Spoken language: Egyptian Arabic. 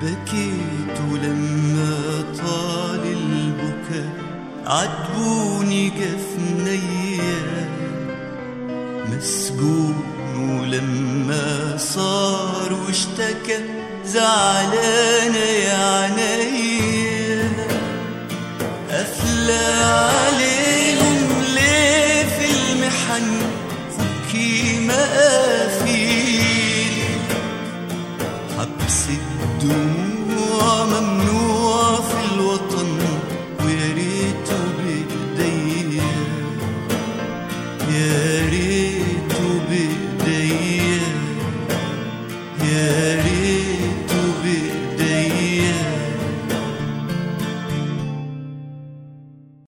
بكيت لما طال البكاء عاتبوني جفنيا مسجون ولما صار واشتكى زعلانة يا عينيا قافلة عليهم ليه في المحن فكي مقافيل حبس الدموع ممنوع في الوطن ويا ريته بإيديا يا ريته بإيديا